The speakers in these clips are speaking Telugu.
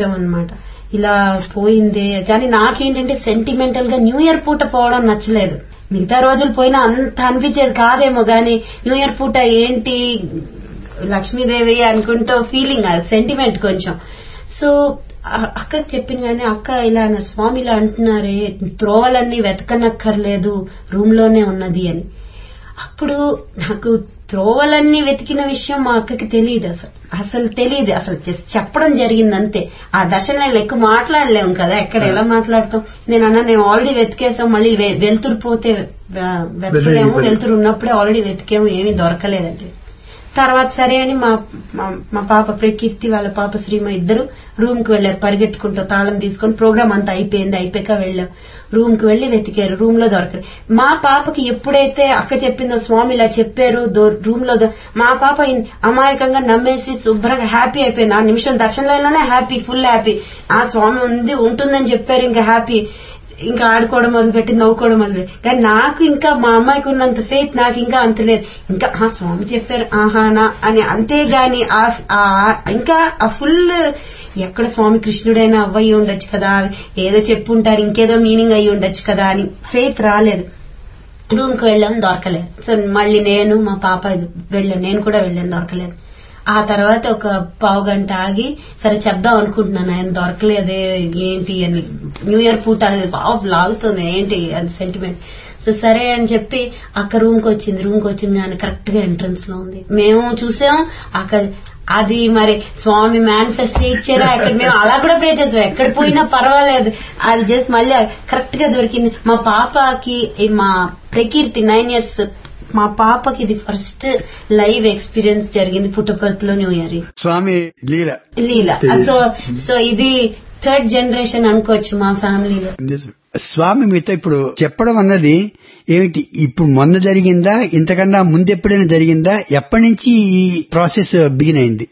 అనమాట ఇలా పోయిందే కానీ నాకేంటంటే సెంటిమెంటల్ గా న్యూ ఇయర్ పూట పోవడం నచ్చలేదు మిగతా రోజులు పోయినా అంత అనిపించేది కాదేమో గానీ న్యూ ఇయర్ పూట ఏంటి లక్ష్మీదేవి అనుకుంటూ ఫీలింగ్ అది సెంటిమెంట్ కొంచెం సో అక్కకి చెప్పిన కానీ అక్క ఇలా అన్నారు స్వామి ఇలా అంటున్నారే త్రోవలన్నీ వెతకనక్కర్లేదు రూమ్ లోనే ఉన్నది అని అప్పుడు నాకు త్రోవలన్నీ వెతికిన విషయం మా అక్కకి తెలియదు అసలు అసలు తెలియదు అసలు జస్ట్ చెప్పడం జరిగింది అంతే ఆ దర్శనం ఎక్కువ మాట్లాడలేము కదా ఎక్కడ ఎలా మాట్లాడతాం నేను అన్నా నేను ఆల్రెడీ వెతికేసాం మళ్ళీ వె- వెలుతురు పోతే వె- వెతకలేము వెలుతురు ఉన్నప్పుడే ఆల్రెడీ వెతికాము ఏమీ దొరకలేదండి తర్వాత సరే అని మా మా- మా పాప ప్రకీర్తి వాళ్ళ పాప శ్రీమ ఇద్దరు రూమ్ కి వెళ్లారు పరిగెట్టుకుంటూ తాళం తీసుకొని ప్రోగ్రామ్ అంతా అయిపోయింది అయిపోయాక వెళ్ళాం రూమ్ కి వెళ్లి వెతికారు రూమ్ లో దొరకరు మా పాపకి ఎప్పుడైతే అక్క చెప్పిందో స్వామి ఇలా చెప్పారు రూమ్ లో దొ- మా పాప ఇన్- అమాయకంగా నమ్మేసి శుభ్రంగా హ్యాపీ అయిపోయింది ఆ నిమిషం దర్శనంలోనే హ్యాపీ ఫుల్ హ్యాపీ ఆ స్వామి ఉంది ఉంటుందని చెప్పారు ఇంకా హ్యాపీ ఇంకా ఆడుకోవడం మొదలుపెట్టి నవ్వుకోవడం మొదలు కానీ నాకు ఇంకా మా అమ్మాయికి ఉన్నంత ఫెయిత్ నాకు ఇంకా అంత లేదు ఇంకా ఆ స్వామి చెప్పారు ఆహానా అని అంతేగాని ఆ ఆ- ఇంకా ఆ ఫుల్ ఎక్కడ స్వామి కృష్ణుడైనా అవ్వయి ఉండొచ్చు కదా ఏదో చెప్పుంటారు ఇంకేదో మీనింగ్ అయ్యి ఉండొచ్చు కదా అని ఫెయిత్ రాలేదు రూమ్ కి వెళ్ళాం దొరకలేదు సో మళ్ళీ నేను మా పాప వెళ్ళాను నేను కూడా వెళ్ళాను దొరకలేదు ఆ తర్వాత ఒక పావు గంట ఆగి సరే చెప్దాం అనుకుంటున్నాను ఆయన దొరకలేదే ఏంటి అని న్యూ ఇయర్ పూట అనేది బాగా లాగుతుంది ఏంటి అది సెంటిమెంట్ సో సరే అని చెప్పి అక్క రూమ్ కి వచ్చింది రూమ్ కి వచ్చింది కానీ కరెక్ట్ గా ఎంట్రన్స్ లో ఉంది మేము చూసాం అక్కడ అది మరి స్వామి మేనిఫెస్ట్ ఇచ్చారా అక్కడ మేము అలా కూడా ప్రే చేస్తాం ఎక్కడ పోయినా పర్వాలేదు అది జస్ట్ మళ్ళీ కరెక్ట్ గా దొరికింది మా పాపకి ఈ మా ప్రకీర్తి నైన్ ఇయర్స్ మా పాపకి ఇది ఫస్ట్ లైవ్ ఎక్స్పీరియన్స్ జరిగింది పుట్టపర్తిలో న్యూ ఇయర్ స్వామి లీల లీల సో సో ఇది థర్డ్ జనరేషన్ అనుకోవచ్చు మా ఫ్యామిలీలో నిజం. స్వామి మీతో ఇప్పుడు చెప్పడం అన్నది ఏమిటి ఇప్పుడు మొన్న జరిగిందా ఇంతకన్నా ముందు ఎప్పుడైనా జరిగిందా ఎప్పటి నుంచి ఈ ప్రాసెస్ బిగిన్ అయింది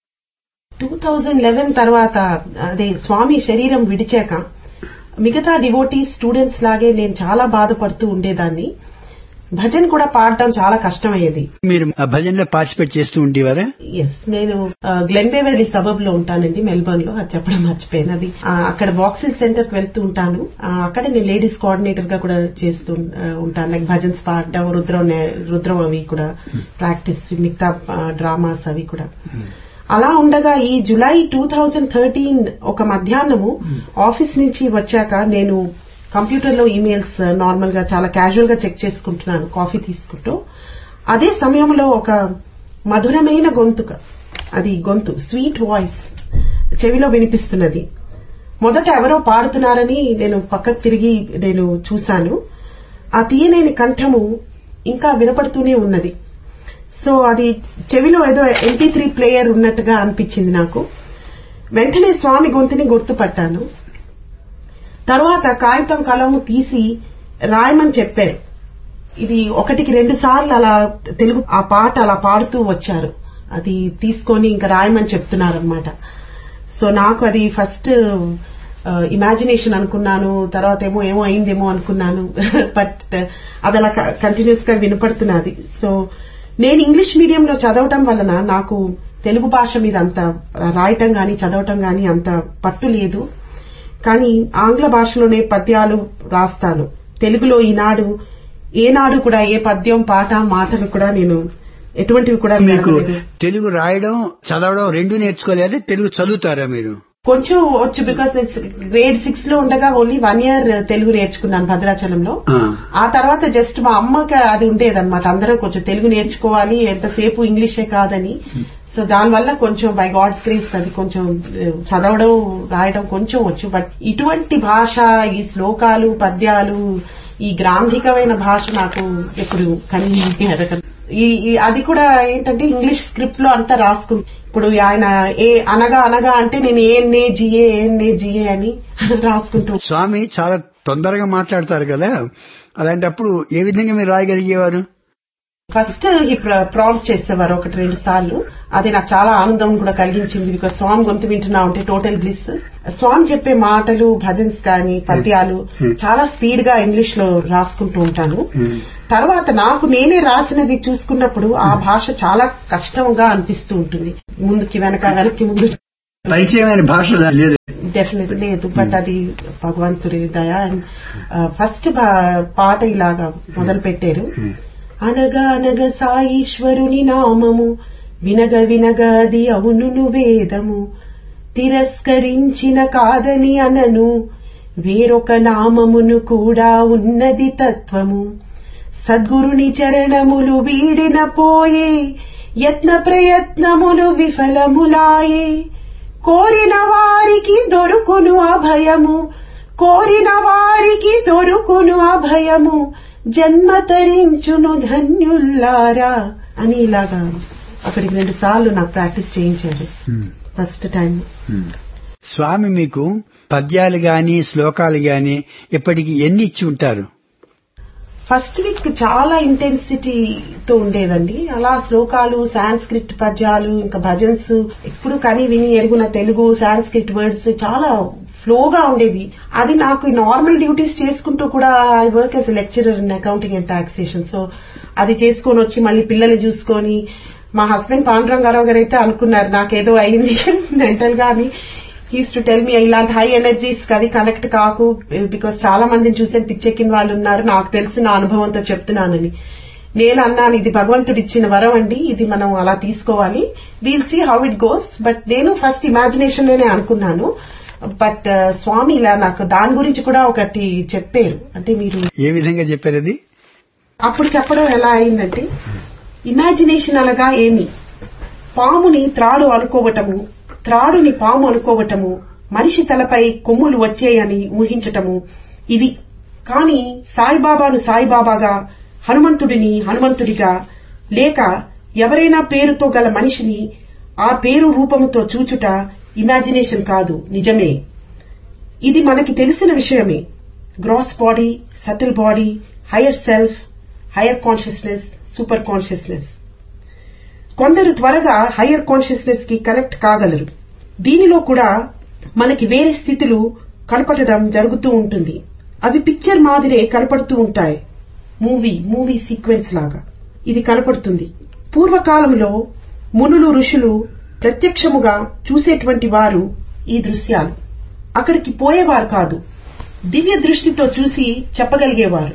టూ థౌజండ్ లెవెన్ తర్వాత అదే స్వామి శరీరం విడిచాక మిగతా డివోటీ స్టూడెంట్స్ లాగే నేను చాలా బాధపడుతూ ఉండేదాన్ని భజన్ కూడా పాడటం చాలా కష్టమయ్యేది మీరు ఆ భజనలో పార్టిసిపేట్ చేస్తూ ఉండేవారా ఎస్ నేను గ్లెన్బేవర్లీ సబబ్ లో ఉంటానండి మెల్బర్న్ లో అది చెప్పడం మర్చిపోయాను అది ఆ, అక్కడ బాక్సింగ్ సెంటర్ కి వెళ్తూ ఉంటాను ఆ, అక్కడే నేను లేడీస్ కోఆర్డినేటర్ గా కూడా చేస్తూ ఆ, ఉంటాను లైక్ భజన్స్ పాడటం రుద్రం నే- రుద్రం అవి కూడా ప్రాక్టీస్ మిగతా డ్రామాస్ అవి కూడా అలా ఉండగా ఈ జులై టూ థౌజండ్ థర్టీన్ ఒక మధ్యాహ్నము ఆఫీస్ నుంచి వచ్చాక నేను కంప్యూటర్ లో ఈమెయిల్స్ నార్మల్ గా చాలా క్యాజువల్ గా చెక్ చేసుకుంటున్నాను కాఫీ తీసుకుంటూ అదే సమయంలో ఒక మధురమైన గొంతుక అది గొంతు స్వీట్ వాయిస్ చెవిలో వినిపిస్తున్నది మొదట ఎవరో పాడుతున్నారని నేను పక్కకు తిరిగి నేను చూశాను ఆ తీయనేని కంఠము ఇంకా వినపడుతూనే ఉన్నది సో అది చెవిలో ఏదో ఎంపీ త్రీ ప్లేయర్ ఉన్నట్టుగా అనిపించింది నాకు వెంటనే స్వామి గొంతుని గుర్తుపట్టాను తర్వాత కాగితం కలము తీసి రాయమని చెప్పారు ఇది ఒకటికి రెండు సార్లు అలా తెలుగు ఆ పాట అలా పాడుతూ వచ్చారు అది తీసుకొని ఇంకా రాయమని చెప్తున్నారనమాట సో నాకు అది ఫస్ట్ ఇమాజినేషన్ అనుకున్నాను తర్వాత ఏమో ఏమో అయిందేమో అనుకున్నాను బట్ అది అలా కంటిన్యూస్ గా వినపడుతున్నది సో నేను ఇంగ్లీష్ మీడియంలో చదవటం వలన నాకు తెలుగు భాష మీద అంత రాయటం గాని చదవటం గాని అంత పట్టు లేదు కానీ ఆంగ్ల భాషలోనే పద్యాలు రాస్తాను తెలుగులో ఈనాడు ఏనాడు కూడా ఏ పద్యం పాట మాటలు కూడా నేను ఎటువంటివి కూడా మీకు నేర్వలేదు. తెలుగు రాయడం చదవడం రెండు నేర్చుకోలేదా తెలుగు చదువుతారా మీరు కొంచెం వచ్చు బికాస్ నేను గ్రేడ్ సిక్స్ లో ఉండగా ఓన్లీ వన్ ఇయర్ తెలుగు నేర్చుకున్నాను భద్రాచలంలో ఆ. ఆ తర్వాత జస్ట్ మా అమ్మకి అది ఉండేదన్నమాట అందరూ కొంచెం తెలుగు నేర్చుకోవాలి ఎంతసేపు ఇంగ్లీషే కాదని సో దానివల్ల కొంచెం బై గాడ్స్ గ్రేస్ అది కొంచెం eh, చదవడం రాయడం కొంచెం వచ్చు బట్ ఇటువంటి భాష ఈ శ్లోకాలు పద్యాలు ఈ గ్రాంధికమైన భాష నాకు ఎప్పుడు కలిగి ఎరగదు. ఈ ఈ- అది కూడా ఏంటంటే ఇంగ్లీష్ స్క్రిప్ట్ లో అంతా రాసుకుంది ఇప్పుడు ఆయన ఏ అనగా అనగా అంటే నేను ఏఎన్ఏ జిఏ ఏఎన్ఏ జిఏ అని రాసుకుంటూ స్వామి చాలా తొందరగా మాట్లాడతారు కదా అలాంటప్పుడు ఏ విధంగా మీరు రాయగలిగేవారు ఫస్ట్ ఈ ప్రాంప్ట్ చేసేవారు ఒకటి రెండు సార్లు అది నాకు చాలా ఆనందం కూడా కలిగించింది బికాస్ స్వామి గొంతు వింటున్నా ఉంటే టోటల్ బ్లిస్ స్వామి చెప్పే మాటలు భజన్స్ కానీ పద్యాలు చాలా స్పీడ్ గా ఇంగ్లీష్ లో రాసుకుంటూ ఉంటాను తర్వాత నాకు నేనే రాసినది చూసుకున్నప్పుడు ఆ భాష చాలా కష్టంగా అనిపిస్తూ ఉంటుంది ముందుకి వెనక వెనక్కి ముందు పరిచయమైన భాష లేదు డెఫినెట్ లేదు బట్ అది భగవంతుడి దయ అండ్ ఫస్ట్ పాట ఇలాగా మొదలు పెట్టారు అనగా అనగ సాయీశ్వరుని నామము వినగ వినగ అది అవునును వేదము తిరస్కరించిన కాదని అనను వేరొక నామమును కూడా ఉన్నది తత్వము సద్గురుని చరణములు వీడిన పోయే యత్న ప్రయత్నములు విఫలములాయే కోరిన వారికి దొరుకును అభయము కోరిన వారికి దొరుకును అభయము జన్మ తరించును ధన్యుల్లారా అని ఇలాగా అక్కడికి రెండు సార్లు నాకు ప్రాక్టీస్ చేయించారు ఫస్ట్ టైం స్వామి మీకు పద్యాలు గాని శ్లోకాలు గాని ఇప్పటికి ఎన్ని ఇచ్చి ఉంటారు ఫస్ట్ వీక్ చాలా ఇంటెన్సిటీతో ఉండేదండి అలా శ్లోకాలు సాంస్క్రిట్ పద్యాలు ఇంకా భజన్స్ ఎప్పుడు కని విని ఎరుగున తెలుగు సాంస్క్రిట్ వర్డ్స్ చాలా ఫ్లోగా ఉండేది అది నాకు నార్మల్ డ్యూటీస్ చేసుకుంటూ కూడా I work as lecturer in accounting and taxation so అది చేసుకొని వచ్చి మళ్ళీ పిల్లల్ని చూసుకొని మా హస్బెండ్ పాండురంగారావు గారు అయితే అనుకున్నారు నాకేదో అయింది మెంటల్ గా అని హీస్ టు టెల్ మీ ఇలాంటి హై ఎనర్జీస్ అది కనెక్ట్ కాకు బికాస్ చాలా మందిని చూసాను పిచ్చెక్కిన వాళ్ళు ఉన్నారు నాకు తెలిసిన అనుభవంతో చెప్తున్నానని నేను అన్నాను ఇది భగవంతుడు ఇచ్చిన వరం అండి ఇది మనం అలా తీసుకోవాలి we'll see how it goes but నేను ఫస్ట్ ఇమాజినేషన్ లోనే అనుకున్నాను బట్ స్వామి ఇలా నాకు దాని గురించి కూడా ఒకటి చెప్పారు అంటే మీరు ఏ విధంగా చెప్పారు అది అప్పుడు చెప్పడం ఎలా అయిందంటే ఇమాజినేషన్ అనగా ఏమి పాముని త్రాడు అనుకోవటము త్రాడుని పాము అనుకోవటము మనిషి తలపై కొమ్ములు వచ్చేయని ఊహించటము ఇవి కాని సాయిబాబాను సాయిబాబాగా హనుమంతుడిని హనుమంతుడిగా లేక ఎవరైనా పేరుతో గల మనిషిని ఆ పేరు రూపముతో చూచుట ఇమాజినేషన్ కాదు నిజమే ఇది మనకి తెలిసిన విషయమే gross body subtle body higher self higher consciousness super consciousness కొందరు త్వరగా హయ్యర్ కాన్షియస్నెస్ కి కనెక్ట్ కాగలరు దీనిలో కూడా మనకి వేరే స్థితులు కనపడడం జరుగుతూ ఉంటుంది అవి పిక్చర్ మాదిరే కనపడుతూ ఉంటాయి మూవీ మూవీ సీక్వెన్స్ లాగా ఇది కనపడుతుంది పూర్వకాలంలో మునులు ఋషులు ప్రత్యక్షముగా చూసేటువంటి వారు ఈ దృశ్యాలు అక్కడికి పోయేవారు కాదు దివ్య దృష్టితో చూసి చెప్పగలిగేవారు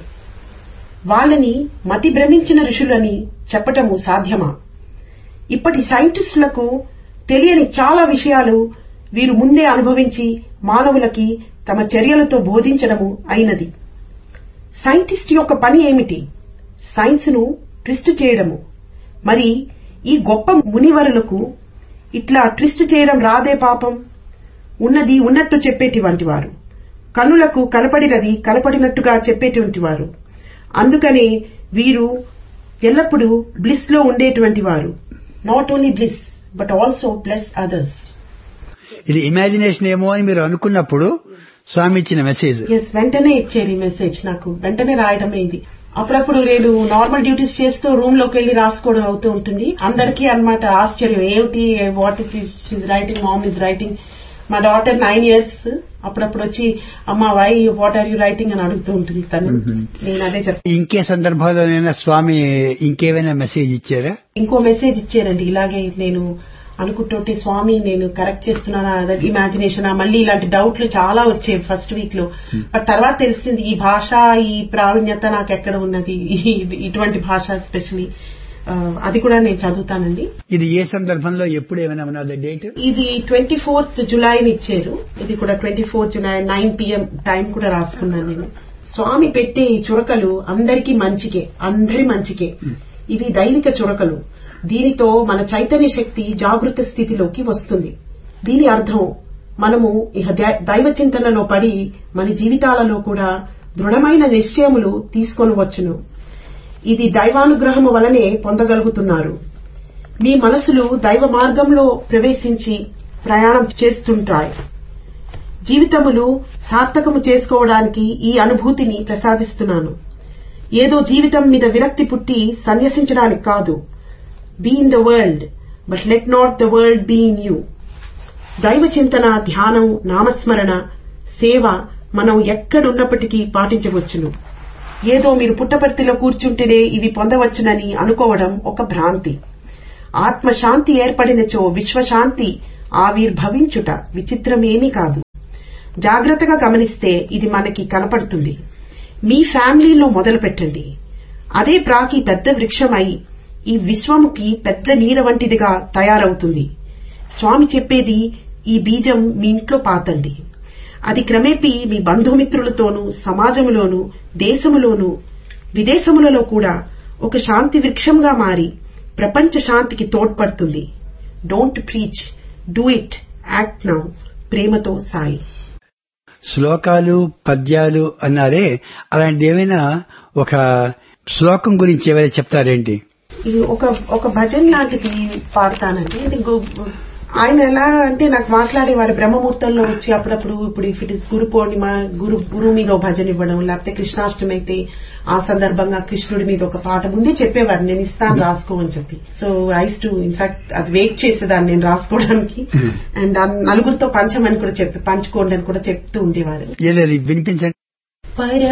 వాళ్ళని మతి భ్రమించిన ఋషులని చెప్పటము సాధ్యమా ఇప్పటి సైంటిస్టులకు తెలియని చాలా విషయాలు వీరు ముందే అనుభవించి మానవులకి తమ చర్యలతో బోధించడము అయినది సైంటిస్ట్ యొక్క పని ఏమిటి సైన్స్ ను ట్విస్ట్ చేయడము మరి ఈ గొప్ప మునివరులకు ఇట్లా ట్విస్ట్ చేయడం రాదే పాపం ఉన్నది ఉన్నట్టు చెప్పేటివంటి వారు కన్నులకు కనపడినది కనపడినట్టుగా చెప్పేటువంటి వారు అందుకనే వీరు ఎల్లప్పుడూ బ్లిస్ లో ఉండేటువంటి వారు not only bliss but also plus others ఇది ఇమాజినేషన్ ఏమో అని మీరు అనుకున్నప్పుడు స్వామి ఇచ్చిన మెసేజ్ ఎస్ వెంటనే ఇచ్చారు ఈ మెసేజ్ నాకు వెంటనే రాయడమే ఇది అప్పుడప్పుడు నేను నార్మల్ డ్యూటీస్ చేస్తూ రూమ్ లోకి వెళ్లి రాసుకోవడం అవుతూ ఉంటుంది అందరికీ అన్నమాట ఆశ్చర్యం ఏమిటి what she's writing mom is writing మా డాటర్ నైన్ ఇయర్స్ అప్పుడప్పుడు వచ్చి అమ్మా why what are you writing అని అడుగుతూ ఉంటుంది తను నేను అదే చెప్తాను ఇంకే సందర్భాల్లోనైనా స్వామి ఇంకేమైనా మెసేజ్ ఇచ్చారా ఇంకో మెసేజ్ ఇచ్చారండి ఇలాగే నేను అనుకుంటుంటే స్వామి నేను కరెక్ట్ చేస్తున్నానా ఇమాజినేషన్ మళ్ళీ ఇలాంటి డౌట్లు చాలా వచ్చాయి ఫస్ట్ వీక్ లో బట్ తర్వాత తెలిసింది ఈ భాష ఈ ప్రావీణ్యత నాకు ఎక్కడ ఉన్నది ఈ- ఇటువంటి భాష స్పెషలీ అది కూడా నేను చదువుతానండి ఇది ఏ సందర్భంలో ఎప్పుడు ఏమైనా ఉన్నది డేట్ ఇది ట్వంటీ ఫోర్త్ జులైని ఇచ్చారు ఇది కూడా twenty fourth July nine PM time కూడా రాసుకున్నాను నేను స్వామి పెట్టే ఈ చురకలు అందరికీ మంచికే అందరి మంచికే ఇవి దైవిక చురకలు దీనితో మన చైతన్య శక్తి జాగృత స్థితిలోకి వస్తుంది దీని అర్థం మనము ఇహ ద- దైవ చింతనలో పడి మన జీవితాలలో కూడా దృఢమైన నిశ్చయములు తీసుకొని వచ్చును ఇది దైవానుగ్రహము వలనే పొందగలుగుతున్నారు మీ మనసులు దైవ మార్గంలో ప్రవేశించి ప్రయాణం చేస్తుంటాయి జీవితములు సార్థకము చేసుకోవడానికి ఈ అనుభూతిని ప్రసాదిస్తున్నాను ఏదో జీవితం మీద విరక్తి పుట్టి సన్యసించడానికి కాదు be in the world but let not the world be in you దైవ చింతన ధ్యానం నామస్మరణ సేవ మనం ఎక్కడున్నప్పటికీ పాటించవచ్చును ఏదో మీరు పుట్టపర్తిలో కూర్చుంటేనే ఇవి పొందవచ్చునని అనుకోవడం ఒక భ్రాంతి ఆత్మశాంతి ఏర్పడినచో విశ్వశాంతి ఆవిర్భవించుట విచిత్రమేమీ కాదు జాగ్రత్తగా గమనిస్తే ఇది మనకి కనపడుతుంది మీ ఫ్యామిలీలో మొదలు పెట్టండి అదే ప్రాకి పెద్ద వృక్షమై ఈ విశ్వముకి పెద్ద నీడ వంటిదిగా తయారవుతుంది స్వామి చెప్పేది ఈ బీజం మీ ఇంట్లో పాతండి అది క్రమేపీ మీ బంధుమిత్రులతోనూ సమాజములోనూ దేశములోనూ విదేశములలో కూడా ఒక శాంతి వృక్షంగా మారి ప్రపంచ శాంతికి తోడ్పడుతుంది don't preach do it act now ప్రేమతో సాయి శ్లోకాలు పద్యాలు అన్నారే అలాంటి ఏమైనా ఒక శ్లోకం గురించి ఏమైనా చెప్తారేంటి ఇది ఒక ఒక భజన్ లాంటిది పాడతానండి అంటే గు- ఆయన ఎలా అంటే నాకు మాట్లాడేవారు బ్రహ్మముహూర్తంలో వచ్చి అప్పుడప్పుడు ఇప్పుడు if it is Guru Purnima గురు గురువు మీద ఒక భజన ఇవ్వడం లేకపోతే కృష్ణాష్టమి అయితే ఆ సందర్భంగా కృష్ణుడి మీద ఒక పాట ముందే చెప్పేవారు నేను ఇస్తాను రాసుకో అని చెప్పి సో ఐస్ టు ఇన్ఫాక్ట్ అది వెయిట్ చేసేదాన్ని నేను రాసుకోవడానికి అండ్ నలుగురితో పంచమని కూడా చెప్పి పంచుకోండి అని కూడా చెప్తూ ఉండేవారు ఏదో వినిపించండి పర